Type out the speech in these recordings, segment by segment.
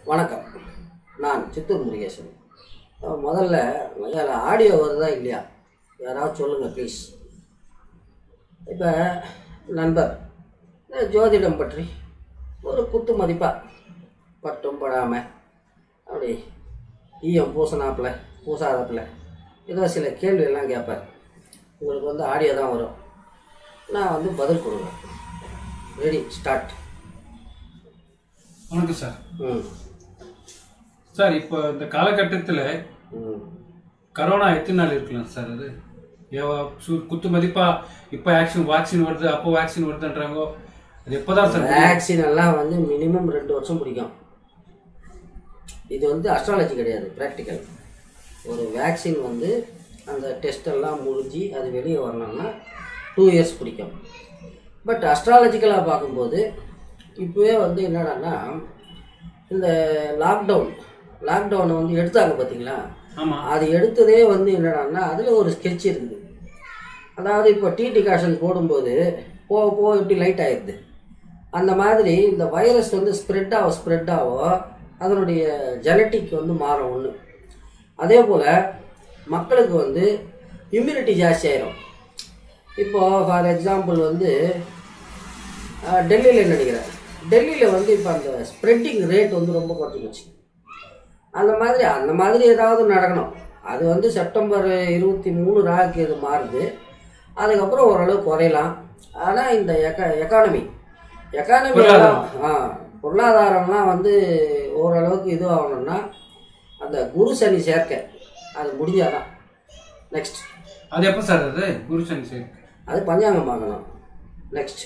வணக்கம் நான் சித்தூர் முருகேசன் அஹ் முதல்ல அதில் ஆடியோ வருதா இல்லையா யாராவது சொல்லுங்கள் ப்ளீஸ் இப்போ நண்பர் அஹ் ஜோதிடம் பற்றி ஒரு குத்து மதிப்பாக பட்டும் படாமல் அப்படி ஈயம் பூசனாப்புல பூசாதப்பில் ஏதோ சில கேள்வியெல்லாம் கேட்பார் உங்களுக்கு வந்து ஆடியோ தான் வரும் நான் வந்து பதில் கொடுக்குறேன் ரெடி ஸ்டார்ட் வணக்கம் சார் ம் சார் இப்போ இந்த காலகட்டத்தில் ம் கரோனா எத்தனை நாள் இருக்கலாம் சார் அது ஏவா சு- குத்து மதிப்பா இப்போ ஆக்சின் வேக்சின் வருது அப்போ வேக்சின் வருதுன்றாங்க அது எப்போதான் சார் தெரியும்? வேக்சின் எல்லாம் வந்து மினிமம் ரெண்டு வருஷம் பிடிக்கும் இது வந்து அஸ்ட்ராலஜி கிடையாது ப்ராக்டிக்கல் ஒரு வேக்சின் வந்து அந்த டெஸ்ட் எல்லாம் முடிஞ்சு அது வெளியே வரணும்னா டூ இயர்ஸ் பிடிக்கும் பட் அஸ்ட்ராலஜிக்கலாக பார்க்கும்போது இப்போவே வந்து என்னடான்னா இந்த லாக்டவுன் லாக்டவுனை வந்து எடுத்தாங்க பார்த்தீங்களா ஆமா அது எடுத்ததே வந்து என்னடான்னா அதில் ஒரு ஸ்கெட்ச் இருக்குது அதாவது இப்போ டீ டிகாஷன் போடும்போது போக போக எப்படி லைட் ஆயிடுது அந்த மாதிரி இந்த வைரஸ் வந்து ஸ்ப்ரெட் ஆக ஸ்ப்ரெட் ஆக அதனுடைய ஜெனட்டிக் வந்து மாறும் ஒன்று அதே போல் மக்களுக்கு வந்து இம்யூனிட்டி ஜாஸ்தி ஆயிரும் இப்போ ஃபார் எக்ஸாம்பிள் வந்து டெல்லியில் நினைக்கிறேன் டெல்லியில் வந்து இப்போ அந்த ஸ்ப்ரெட்டிங் ரேட் வந்து ரொம்ப குறைஞ்சி போச்சு அந்த மாதிரி அந்த மாதிரி ஏதாவது நடக்கணும் அது வந்து செப்டம்பர் இருபத்தி மூணு ராக்கு இது மாறுது அதுக்கப்புறம் ஓரளவு குறையலாம் ஆனால் இந்த எக்க எக்கானமி எக்கானமி ஆ பொருளாதாரம்லாம் வந்து ஓரளவுக்கு இது ஆகணும்னா அந்த குரு சனி சேர்க்கை அது முடிஞ்சாதான் நெக்ஸ்ட் அது எப்போ சார் அது குருசன் சார் அது பஞ்சாங்கம் பார்க்கணும் நெக்ஸ்ட்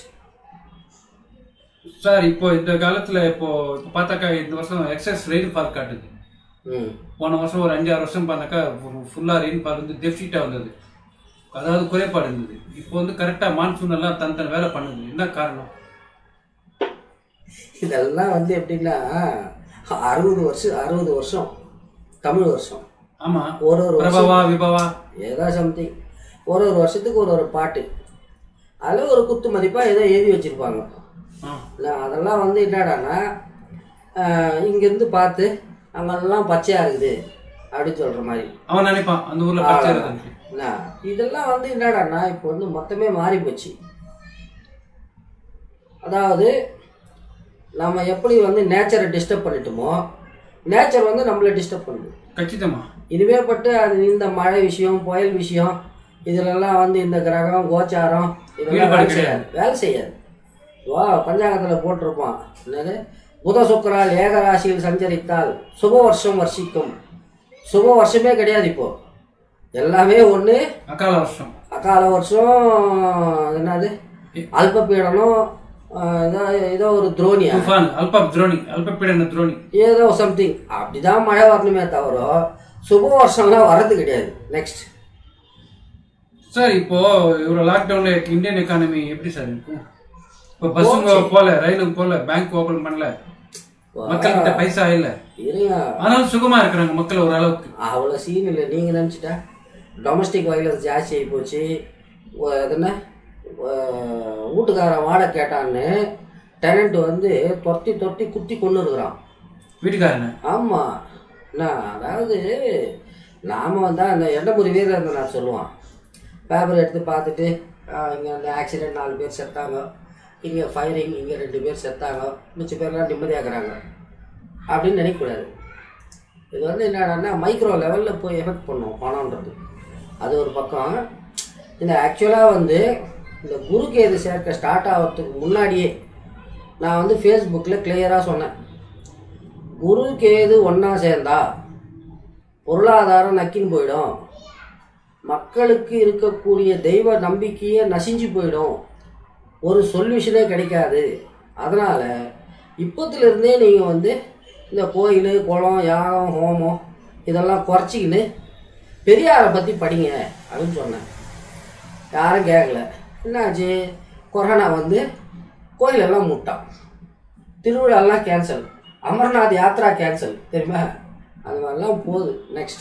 சார் இப்போ இந்த காலத்தில் இப்போ இப்போ பார்த்தாக்கா இந்த வருஷம் எக்ஸஸ் ரெயின்ஃபால் காட்டுது ம் போன வருஷம் ஒரு அஞ்சாறு வருஷம் பார்த்தாக்கா ஃபுல்லாக ரெயின்ஃபால் வந்து டெஃபிட்டாக வந்தது அதாவது குறைபாடு இருந்தது இப்போ வந்து கரெக்டாக மான்சூன் எல்லாம் தன் தன் வேலை பண்ணுது என்ன காரணம் இதெல்லாம் வந்து எப்படின்னா அறுபது வருஷம் அறுபது வருஷம் தமிழ் வருஷம் ஆமா ஒரு ஒரு வருஷம் பிரபவா விபவா ஏதோ சம்திங் ஒரு ஒரு வருஷத்துக்கு ஒரு ஒரு பாட்டு அதில் ஒரு குத்து மதிப்பாக ஏதோ எழுதி வச்சுருப்பாங்க ஆ நான் அதெல்லாம் வந்து என்னடான்னா ஆஹ், இங்கிருந்து பார்த்து அங்கெல்லாம் பச்சையாக இருக்குது அப்படின்னு சொல்கிற மாதிரி அவன் நினைப்பான் அந்த ஊர்ல பச்சை இருக்குன்ட்டு. என்ன, இதெல்லாம் வந்து என்னடான்னா இப்போ வந்து மொத்தமே மாறி போச்சு அதாவது நம்ம எப்படி வந்து நேச்சரை டிஸ்டர்ப் பண்ணிட்டோமோ நேச்சர் வந்து நம்மளை டிஸ்டர்ப் பண்ணுது கச்சிதமா இனிமே பட்டு அது இந்த மழை விஷயம் புயல் விஷயம் இதுலெல்லாம் வந்து இந்த கிரகம் கோச்சாரம் இதெல்லாம் வேலை செய்யாது வேலை செய்யாது வா பஞ்சாங்கத்தில் போட்டிருப்பான் என்னது புத சுக்கரால் ஏகராசியில் சஞ்சரித்தால் சுப வருஷம் வர்ஷிக்கும் சுப வருஷமே கிடையாது இப்போ எல்லாமே ஒன்று அகால வருஷம் அகால வருஷம் என்னது அல்ப பீடனம் ஆஹ் ஏதோ ஏதோ ஒரு துரோணியா துஃபான் அல்ப துரோணி அல்ப பீடன துரோணி ஏதோ சம்திங் அப்படிதான் மழை வரணுமே தவிர சுப வருஷம்லாம் வர்றது கிடையாது நெக்ஸ்ட் சார் இப்போ இவ்வளவு லாக்டவுன்ல இந்தியன் எக்கானமி எப்படி சார் இருக்கும் இப்போ பஸ்ஸுங்க போல ரயிலுங்க போல பேங்க் ஓபன் பண்ணல மக்கள்கிட்ட பைசா இல்ல இருங்க ஆனாலும் சுகமா இருக்கிறாங்க மக்கள் ஓரளவுக்கு அவ்வளோ சீன் இல்லை நீங்கள் நினச்சிட்டா டொமஸ்டிக் வைலன்ஸ் ஜாஸ்தி ஆகி போச்சு ஒ- அது என்ன ஒ- வீட்டுக்காரன் வாடகை கேட்டான்னு டெனண்ட் வந்து தொட்டி தொட்டி குத்தி கொண்டு இருக்கிறான் வீட்டுக்காரன ஆமாம் என்ன அதாவது நாம் வந்து அந்த எண்ணமுறை வீரர் நான் சொல்லுவான் பேப்பர் எடுத்து பார்த்துட்டு இங்கே அந்த ஆக்சிடென்ட் நாலு பேர் செத்தாங்க இங்கே ஃபயரிங் இங்கே ரெண்டு பேர் செத்தாங்க மிச்ச பேர்லாம் நிம்மதியாக்குறாங்க அப்படின்னு நினைக்கக்கூடாது இது வந்து என்னடான்னா மைக்ரோ லெவலில் போய் எஃபெக்ட் பண்ணும் பணம்ன்றது அது ஒரு பக்கம் இந்த ஆக்சுவலாக வந்து இந்த குருக்கு எது சேர்க்க ஸ்டார்ட் ஆகிறதுக்கு முன்னாடியே நான் வந்து ஃபேஸ்புக்கில் கிளியராக சொன்னேன் குரு கேது ஒன்றா சேர்ந்தா பொருளாதாரம் நக்கின்னு போயிடும் மக்களுக்கு இருக்கக்கூடிய தெய்வ நம்பிக்கையே நசிஞ்சு போயிடும் ஒரு சொல்யூஷனே கிடைக்காது அதனால் இப்போத்துலேருந்தே நீங்கள் வந்து இந்த கோயில் குளம் யாகம் ஹோமம் இதெல்லாம் குறைச்சிக்கின்னு பெரியாரை பற்றி படிங்க அப்படின்னு சொன்னேன் யாரும் கேட்கல என்னாச்சு கொரோனா வந்து கோயிலெல்லாம் மூட்டான் திருவிழாலாம் கேன்சல் அமர்நாத் யாத்ரா கேன்சல் தெரியுமா அது மாதிரிலாம் போகுது நெக்ஸ்ட்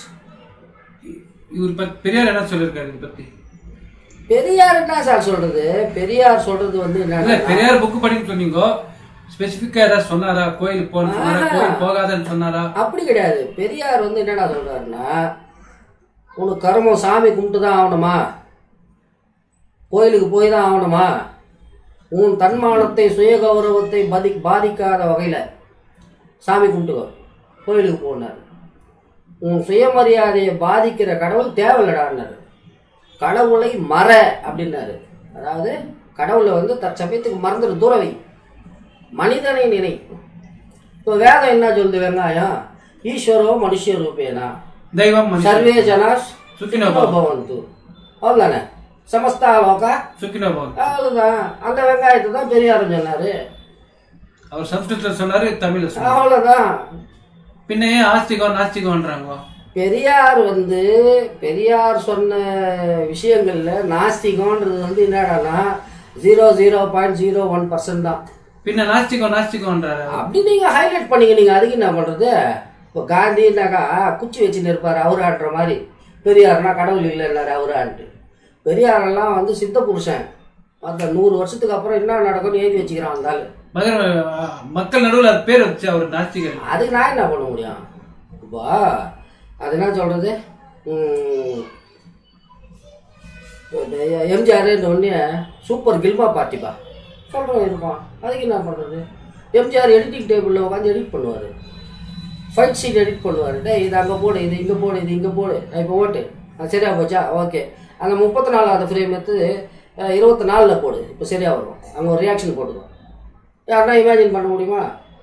இவர் பத்தி பெரியார் என்ன சொல்லியிருக்காரு இதை பத்தி பெரியார் என்ன சார் சொல்றது பெரியார் சொல்றது வந்து இல்ல என்ன பெரியார் புக்கு படின்னு சொன்னீங்க ஸ்பெசிபிக்கா ஏதாவது சொன்னாரா கோயிலுக்கு போன்னு சொன்னாரா கோயில் போகாதன்னு சொன்னாரா அப்படி கிடையாது பெரியார் வந்து என்னடா சொல்றாருன்னா உனக்கு கர்மம் சாமி கும்பிட்டு தான் ஆகணுமா கோயிலுக்கு போய் தான் ஆகணுமா உன் தன்மானத்தை சுய கௌரவத்தை பாதி பாதிக்காத வகையில் சாமி கும்பிட்டுக்கோ கோயிலுக்கு போனார் உன் சுயமரியாதையை பாதிக்கிற கடவுள் தேவையில்லடான்னாரு கடவுளை மற அப்படின்னாரு அதாவது கடவுளை வந்து தற்சமயத்துக்கு மறந்துடு துறவை மனிதனை நினை இப்போ வேதம் என்ன சொல்லுது வெங்காயம் ஈஸ்வரோ மனுஷ ரூபேனா தெய்வம் மனுஷன் சர்வே ஜனாஸ் சுக்கினோ பவந்து அவ்வளோதானே சமஸ்தா லோகா சுக்கினோ பவன் அவ்வளோதான் அந்த வெங்காயத்தை தான் பெரியார் சொன்னார் அவர் சம்ஸ்கிருதத்துல சொன்னாரு தமிழ்ல சொன்னாரு அவ்வளோதான் பின்ன ஏன் ஆஸ்திகம் நாஸ்திகம்ன்றாங்க பெரியார் வந்து பெரியார் சொன்ன விஷயங்கள்ல நாஸ்திகம்ன்றது வந்து என்னடான்னா zero zero point zero one percent தான் பின்ன நாஸ்திகம் நாஸ்திகம்ன்றாரு அப்படி நீங்கள் ஹைலைட் பண்ணீங்க நீங்கள் அதுக்கு என்ன பண்ணுறது இப்போ காந்தினாக்கா குச்சி வச்சுன்னு இருப்பார் அவரான்ற மாதிரி பெரியார்னா கடவுள் இல்லைன்னாரு அவரான்ட்டு பெரியாரெல்லாம் வந்து சித்த புருஷன் மற்ற நூறு வருஷத்துக்கு அப்புறம் என்ன நடக்கும்னு எழுதி வச்சுக்கிறான் அந்த ஆளு மகர மக்கள் நடுவுல அது பேர் வச்சு அவர் நாஸ்திகர் அதுக்கு நான் என்ன பண்ண முடியும் இப்போ அது என்ன சொல்கிறது எம்ஜிஆர் உடனே சூப்பர் கில்மா பார்ட்டிப்பா சொல்கிறோம் இருப்பான் அதுக்கு என்ன பண்ணுறது எம்ஜிஆர் எடிட்டிங் டேபிளில் உட்காந்து எடிட் பண்ணுவார் ஃபைட் சீட் எடிட் பண்ணுவார் டேய் இது அங்கே போடு இது இங்கே போடு இது இங்கே போடு இப்போ ஓட்டு அது சரியா போச்சா ஓகே அந்த முப்பத்தி நாலாவது ஃப்ரேம் எடுத்து இருபத்தி நாலில் போடு இப்போ சரியா வரும் அங்கே ஒரு ரியாக்ஷன் போட்டுக்கோ யாருன்னா இமேஜின் பண்ண முடியுமா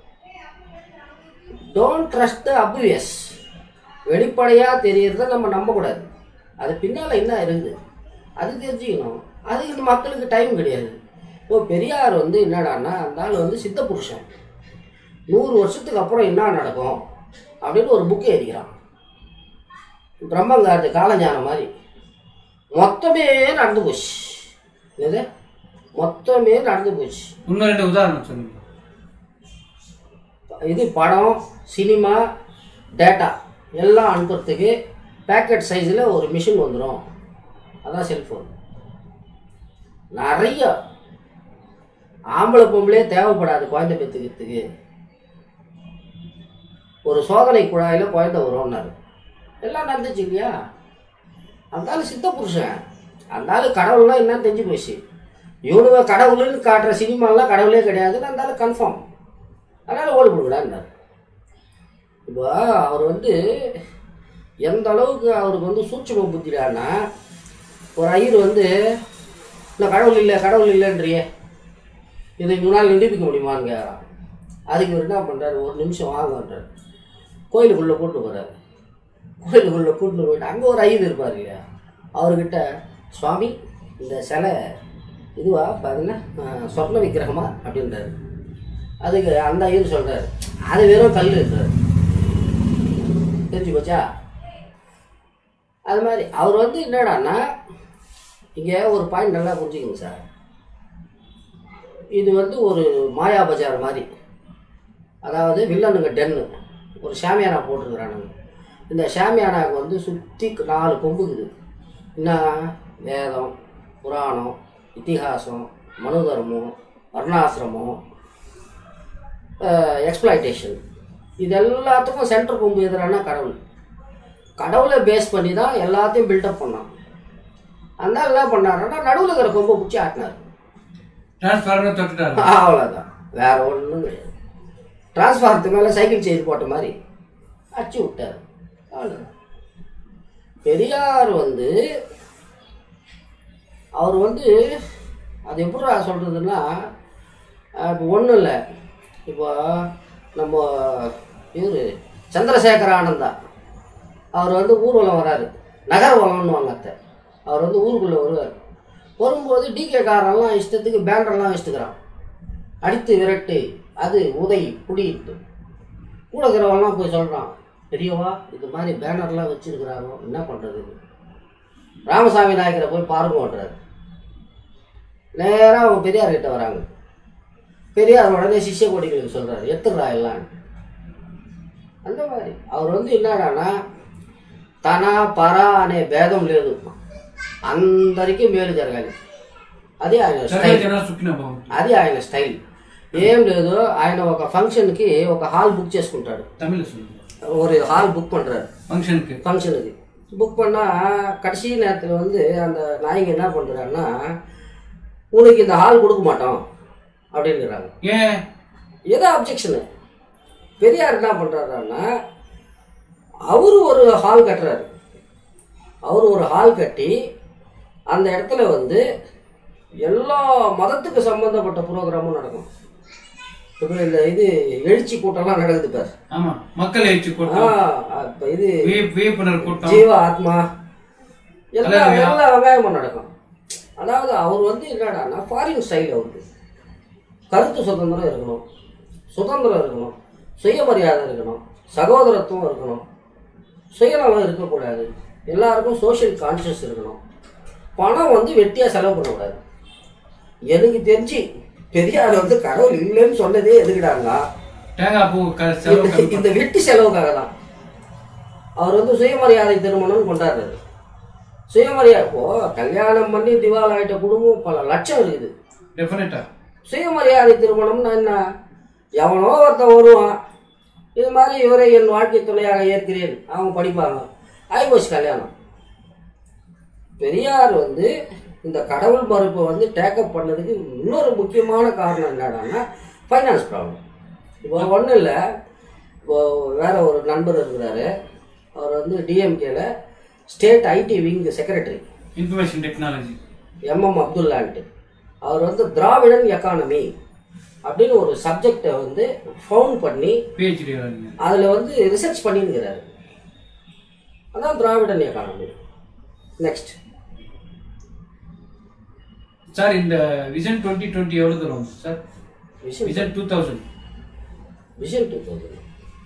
டோன்ட் ட்ரஸ்ட் த அப்வியஸ் வெளிப்படையாக தெரியறத நம்ம நம்பக்கூடாது அது பின்னால் என்ன இருக்குது அது தெரிஞ்சுக்கணும் அதுக்கு இந்த மக்களுக்கு டைம் கிடையாது இப்போ பெரியார் வந்து என்னடான்னா அந்த ஆள் வந்து சித்த புருஷன் நூறு வருஷத்துக்கு அப்புறம் என்ன நடக்கும் அப்படின்னு ஒரு புக்கு எழுதிக்கிறான் பிரம்மங்காரது காலஞானம் மாதிரி மொத்தமே நடந்து போச்சு என்னது மொத்தமே நடந்து போச்சு இன்னும் ரெண்டு உதாரணம் சொல்லுங்க இது படம் சினிமா டேட்டா எல்லாம் அனுப்புறதுக்கு பேக்கெட் சைஸில் ஒரு மிஷின் வந்துடும் அதான் செல்ஃபோன் நிறைய ஆம்பளை பொம்பளே தேவைப்படாது குழந்தை பெற்றுக்கிறதுக்கு ஒரு சோதனை குழாயில் குழந்தை வரும்னாரு எல்லாம் நடந்துச்சு இல்லையா அந்த ஆளு சித்த புருஷன் அந்த ஆளு கடவுள்னா என்னன்னு தெரிஞ்சு போச்சு இவனுங்க கடவுள்னு காட்டுற சினிமாலாம் கடவுளே கிடையாதுன்னு அந்த ஆளு கன்ஃபார்ம் அதனால் ஓடி கொடுக்கலான்னாரு இப்போ அவர் வந்து எந்த அளவுக்கு அவருக்கு வந்து சூட்சும புத்திடான்னா ஒரு ஐயர் வந்து இல்லை கடவுள் இல்லை கடவுள் இல்லைன்றியே இதை முன்னால் நிரூபிக்க முடியுமான்னு கேட்குறான் அதுக்கு இவர் என்ன பண்ணுறாரு ஒரு நிமிஷம் வாங்கன்றார் கோயிலுக்குள்ளே கூட்டு போகிறாரு கோயிலுக்குள்ளே கூட்டு போயிட்டு அங்கே ஒரு ஐயர் இருப்பார் இல்லையா அவர்கிட்ட சுவாமி இந்த சிலை இதுவா பாருங்க சொர்ண விக்கிரகமா அப்படின்றாரு அதுக்கு அந்த ஐயர் சொல்கிறார் அது வெறும் கல் இருக்கிறார் தெரிஞ்சு போச்சா அது மாதிரி அவர் வந்து என்னடான்னா இங்கே ஒரு பாயிண்ட் நல்லா புரிஞ்சுக்கங்க சார் இது வந்து ஒரு மாயா பஜார் மாதிரி அதாவது வில்லனுங்க டென்னு ஒரு ஷாமியானா போட்டிருக்கிறானுங்க இந்த ஷாமியானாவுக்கு வந்து சுற்றி நாலு கொம்புக்குது என்ன வேதம் புராணம் இத்திஹாசம் மனு தர்மம் வர்ணாசிரமம் எக்ஸ்பிளாய்டேஷன் இது எல்லாத்துக்கும் சென்டர் கொம்பு எதிரான கடவுள் கடவுளை பேஸ் பண்ணி தான் எல்லாத்தையும் பில்டப் பண்ணான் அந்த ஆள் என்ன பண்ணாருன்னா நடுவில் இருக்கிற கொம்பை பிடிச்சி ஆட்டினார் டிரான்ஸ்பார்மர் தொட்டுட்டாரு அவ்வளோதான் வேற ஒன்றும் கிடையாது டிரான்ஸ்ஃபார்மத்து மேலே சைக்கிள் செய்து போட்ட மாதிரி அடிச்சு விட்டார் அவ்வளோதான் பெரியார் வந்து அவர் வந்து அது எப்படிடா சொல்கிறதுன்னா இப்போ ஒன்றும் இல்லை இப்போ நம்ம இவர் சந்திரசேகர ஆனந்தா அவர் வந்து ஊர்வலம் வராரு நகர்வலம்னு வாங்கத்த அவர் வந்து ஊருக்குள்ளே வருவார் வரும்போது டிகே காரெல்லாம் இஷ்டத்துக்கு பேண்டரெல்லாம் வச்சுக்கிறான் அடித்து விரட்டு அது உதை புடிட்டு கூட இருக்கிறவங்கலாம் போய் சொல்கிறான் பெரியவா இது மாதிரி பேனர்லாம் வச்சிருக்கிறாங்க என்ன பண்ணுறது ராமசாமி நாயக்கரை போய் பாருங்கன்றாரு நேராக அவங்க பெரியார் கிட்ட வராங்க பெரியார் உடனே சிஷ்ய கோடிகளுக்கு சொல்கிறாரு எத்துடுறா எல்லாம் அந்த மாதிரி அவர் வந்து என்னடான்னா తన పర అనే భేదం లేదు అందరికీ మేలు జరగాలి అది ఆయన சர்வே స్టైల్ ஜனா சுக்கின பவன் అది ఆయన స్టైల్ ఏం లేదు ఆయన ఒక ఫంక్షన్కి ఒక హాల్ బుక్ చేసుకుంటాడు தமிழ்ல சொல்லுங்க ஒரு ஹால் புக் பண்ணுறாரு ஃபங்க்ஷனுக்கு ஃபங்க்ஷனுக்கு புக் பண்ணால் கடைசி நேரத்தில் வந்து அந்த நாய்ங்க என்ன பண்ணுறாங்கன்னா உனக்கு இந்த ஹால் கொடுக்க மாட்டோம் அப்படிங்கிறாங்க ஏன் ஏதோ அப்ஜெக்ஷனு பெரியார் என்ன பண்ணுறாருன்னா அவரு ஒரு ஹால் கட்டுறாரு அவர் ஒரு ஹால் கட்டி அந்த இடத்துல வந்து எல்லா மதத்துக்கு சம்பந்தப்பட்ட ப்ரோக்ராமும் நடக்கும் இப்போ இந்த இது எழுச்சி கூட்டம்லாம் நடக்குது பார் ஆமா மக்கள் எழுச்சி ஆ, கூட்டம் இப்போ இது விய- வியப்புணர் கூட்டம் ஜீவ ஆத்மா எல்லாம் அல்லேலூயா. எல்லா வெங்காயமும் நடக்கும் அதாவது அவர் வந்து என்னடான்னா ஃபாரின் ஸ்டைல் அவருக்கு கருத்து சுதந்திரம் இருக்கணும் சுதந்திரம் இருக்கணும் சுயமரியாதை இருக்கணும் சகோதரத்துவம் இருக்கணும் சுயநலம் இருக்கக்கூடாது எல்லாருக்கும் சோஷியல் கான்ஷியஸ் இருக்கணும் பணம் வந்து வெட்டியாக செலவு பண்ணக்கூடாது எனக்கு தெரிஞ்சு பெரியார் வந்து கடவுள் இல்லைன்னு சொன்னதே எதுக்குடாங்க தேங்காய் பூ க- செலவு இந்த- இந்த வெட்டி செலவுக்காக தான் அவர் வந்து சுயமரியாதை திருமணம் கொண்டாடுறாரு சுயமரியாதை இப்போ கல்யாணம் பண்ணி திவால் ஆகிட்ட குடும்பம் பல லட்சம் இருக்குது டெஃபினட்டா சுயமரியாதை திருமணம்னா என்ன எவனோ ஒருத்தன் வருவான் இது மாதிரி இவரை என் வாழ்க்கை துணையாக ஏற்கிறேன் அவங்க படிப்பாங்க ஆயிப்போச்சு கல்யாணம் பெரியார் வந்து இந்த கடவுள் மறுப்பை வந்து டேக்கப் பண்ணதுக்கு இன்னொரு முக்கியமான காரணம் என்னடான்னா ஃபைனான்ஸ் ப்ராப்ளம் இப்போ ஒன்றும் இல்லை இப்போ வேற ஒரு நண்பர் இருக்கிறாரு அவர் வந்து டிஎம்கேல state IT wing secretary information technology M M அப்துல்லான்ட்டு அவர் வந்து திராவிடன் எக்கானமி அப்படின்னு ஒரு சப்ஜெக்டை வந்து ஃபவுண்ட் பண்ணி பிஹெச்டி வரீங்க அதில் வந்து ரிசர்ச் பண்ணிருக்கிறாரு அதான் திராவிடன் எக்கானமி நெக்ஸ்ட் சார் இந்த விஷன் டுவெண்ட்டி டுவெண்ட்டி எவ்வளோ தரும் sir vision vision two thousand vision two thousand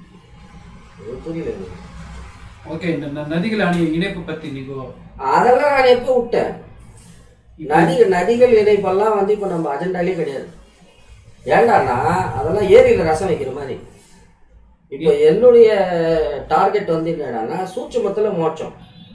புரியல எனக்கு. ஓகே இந்த ந- நதிகள் அணி இணைப்பு பத்தி நீங்க அதெல்லாம் நான் எப்போ விட்டேன் நதி நதிகள் இணைப்பெல்லாம் வந்து இப்போ நம்ம அஜெண்டாலே கிடையாது ஏண்டான்னா அதெல்லாம் ஏரியில் ரசம் வைக்கிற மாதிரி இப்போ என்னுடைய டார்கெட் வந்து என்னடான்னா சூட்சுமத்தில் மோட்சம்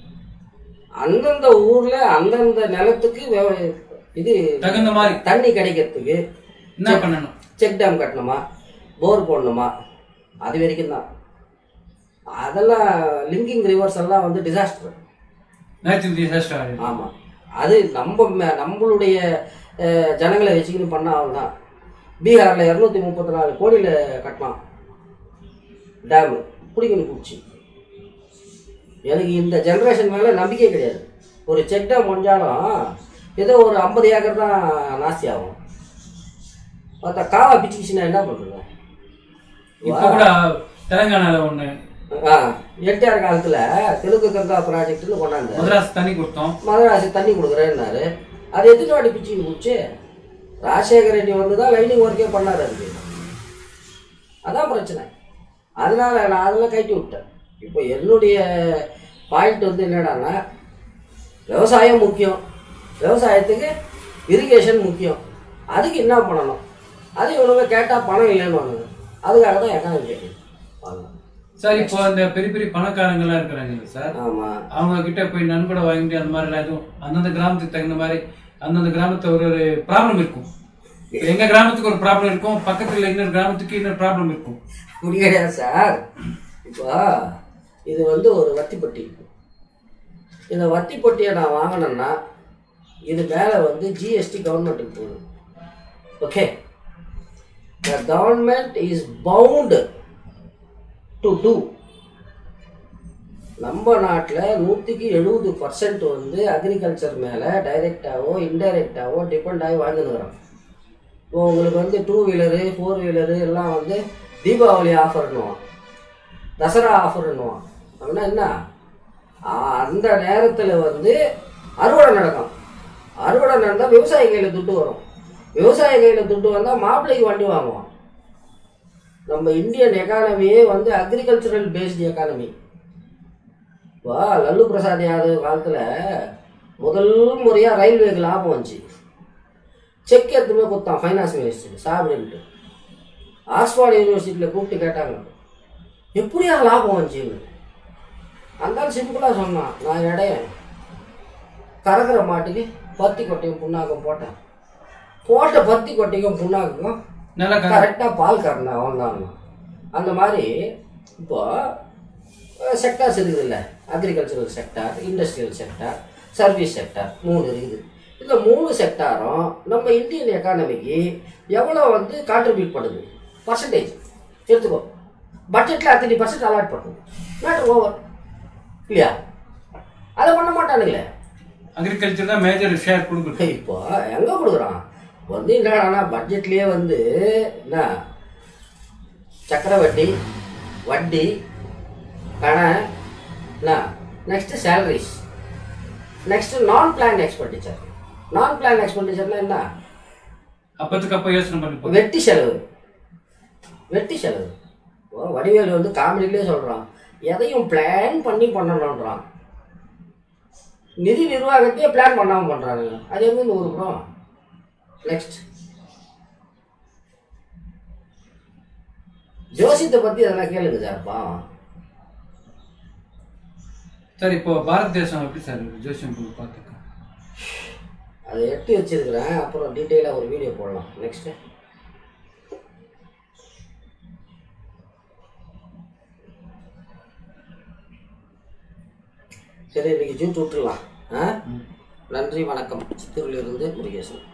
அந்தந்த ஊர்ல அந்தந்த நிலத்துக்கு வெவ- இது தகுந்த மாதிரி தண்ணி கிடைக்கிறதுக்கு என்ன பண்ணணும் செக் டேம் கட்டணுமா போர் போடணுமா அது வரைக்கும் தான் அதெல்லாம் லிங்கிங் ரிவர்ஸ் எல்லாம் வந்து டிசாஸ்டர் நேச்சுரல் டிசாஸ்டர் ஆகுது ஆமாம் அது நம்ம ம- நம்மளுடைய அஹ், ஜனங்களை வச்சுக்கின்னு பண்ண தான் பீகாரில் இரநூத்தி முப்பத்தி நாலு கோடியில் கட்டலாம் டேமு பிடிக்கணும் பிடிச்சி எனக்கு இந்த ஜென்ரேஷன் மேலே நம்பிக்கை கிடையாது ஒரு செக் டேம் முடிஞ்சாலும் ஏதோ ஒரு ஐம்பது ஏக்கர் தான் நாஸ்தி ஆகும் பார்த்தா காவா பிச்சுக்கிச்சுன்னா என்ன பண்ணுறது இப்போ கூட தெலுங்கானால ஒண்ணு ஆ என்டிஆர் காலத்தில் தெலுங்கு கங்கா ப்ராஜெக்ட்னு கொண்டாந்து மதராஸ் தண்ணி கொடுத்தோம் மதராசி தண்ணி கொடுக்குறேன்னாரு அது எத்தனை வாட்டி பிச்சுக்கு போச்சு ராஜசேகர ரெட்டி வந்து தான் லைனிங் ஒர்க்கே பண்ணார் அதுக்கு அதான் பிரச்சனை அதனால நான் அதெல்லாம் கட்டி விட்டேன் இப்போ என்னுடைய பாயிண்ட் வந்து என்னடான்னா விவசாயம் முக்கியம் விவசாயத்துக்கு இரிகேஷன் முக்கியம் அதுக்கு என்ன பண்ணணும் அது இவனுங்க கேட்டால் பணம் இல்லைன்னு வாங்க அதுக்காக தான் எக்கானமி கேட்குது சார் இப்போ அந்த பெரிய பெரிய பணக்காரங்க எல்லாம் இருக்கிறாங்க சார் ஆமாம் அவங்க கிட்ட போய் நன்கொடை வாங்கிட்டு அந்த மாதிரி எல்லாம் எதுவும் அந்தந்த கிராமத்துக்கு தகுந்த மாதிரி அந்தந்த கிராமத்துல ஒரு ஒரு ப்ராப்ளம் இருக்கும் இப்ப எங்க கிராமத்துக்கு ஒரு ப்ராப்ளம் இருக்கும் பக்கத்துல இன்னொரு கிராமத்துக்கு இன்னொரு ப்ராப்ளம் இருக்கும் அப்படி கிடையாது சார் இப்போ இது வந்து ஒரு வத்திப்பட்டி இந்த வத்திப்பட்டியை நான் வாங்கினேன்னா இது மேலே வந்து ஜிஎஸ்டி கவர்மெண்ட்டுக்கு போகுது okay the government is bound to do நம்ம நாட்டில் நூற்றுக்கு எழுபது பர்சன்ட் வந்து அக்ரிகல்ச்சர் மேலே டைரெக்டாவோ இன்டைரக்டாவோ டிபெண்ட் ஆகி வாழ்ந்துருக்குறோம் இப்போ உங்களுக்கு வந்து டூ வீலரு ஃபோர் வீலரு எல்லாம் வந்து தீபாவளி ஆஃபர்னுவான் தசரா ஆஃபர்னுவான் அப்படின்னா என்ன ஆ, அந்த நேரத்தில் வந்து அறுவடை நடக்கும் அறுவடை நடந்தால் விவசாயி கையில் துட்டு வரும் விவசாயி கையில் துட்டு வந்தால் மாப்பிள்ளைக்கு வண்டி வாங்குவான் நம்ம இந்தியன் எக்கானமியே வந்து அக்ரிகல்ச்சரல் பேஸ்டு எக்கானமி வா லல்லு பிரசாத் யாதவ் காலத்தில் முதல் முறையாக ரயில்வேக்கு லாபம் வந்துச்சு செக் எடுத்துமே கொடுத்தான் ஃபைனான்ஸ் மினிஸ்டர் சாப்பிடுன்ட்டு ஆக்ஸ்ஃபோர்ட் யூனிவர்சிட்டியில் கூப்பிட்டு கேட்டாங்க எப்படியா லாபம் வந்துச்சு அந்த சிம்பிளாக சொன்னான் நான் இடையன் கறக்கிற மாட்டுக்கு பருத்தி கொட்டையும் புண்ணாக்கும் போட்டேன் போட்ட பருத்தி கொட்டைக்கும் புண்ணாக்கும் நல்லா கர கரெக்டாக பால் கறந்த அவன் தான் அந்த மாதிரி இப்போ செக்டார்ஸ் இருக்குது இல்லை agricultural sector industrial sector service sector மூணு இருக்குது இந்த மூணு செக்டாரும் நம்ம இந்தியன் எக்கானமிக்கு எவ்வளோ வந்து கான்ட்ரிபியூட் பண்ணுது பர்சன்டேஜ் எடுத்துக்கோ பட்ஜெட்டில் அத்தனை பர்சன்ட் அலாட் பண்ணும் மேட்ரு ஓவர் இல்லையா அதை பண்ண மாட்டானுங்களே அக்ரிகல்ச்சர் தான் மேஜர் ஷேர் கொடுக்குது இப்போ எங்கே கொடுக்குறான் வந்து என்னடானா பட்ஜெட்லேயே வந்து என்ன சக்கரவட்டி வட்டி கடன் என்ன நெக்ஸ்ட்டு சேலரிஸ் நெக்ஸ்ட்டு நான் பிளான் எக்ஸ்பெண்டிச்சர் நான் பிளான் எக்ஸ்பெண்டிச்சர்னா என்ன அப்பத்துக்கு அப்போ யோசனை பண்ணி போ வெட்டி செலவு வெட்டி செலவு ஓ, வடிவேலு வந்து காமெடியிலே சொல்கிறான் எதையும் பிளான் பண்ணி பண்ணணுன்றான் நிதி நிர்வாகத்தையே பிளான் பண்ணாமல் பண்ணுறானுங்க அது எங்கேருந்து உருப்படும் நெக்ஸ்ட் ஜோசியத்தை பற்றி அதெல்லாம் கேளுங்க சார்ப்பா சார் இப்போ பாரத தேசம் எப்படி சார் இருக்கு ஜோசியம் போய் பார்த்துக்க அதை எட்டி வச்சிருக்கிறேன் அப்புறம் டீட்டெயிலாக ஒரு வீடியோ போடலாம் நெக்ஸ்ட்டு சரி இன்னைக்கு ஜூட் விட்டுருலாம் ஆ நன்றி வணக்கம் சித்தூரிலிருந்து முருகேசன்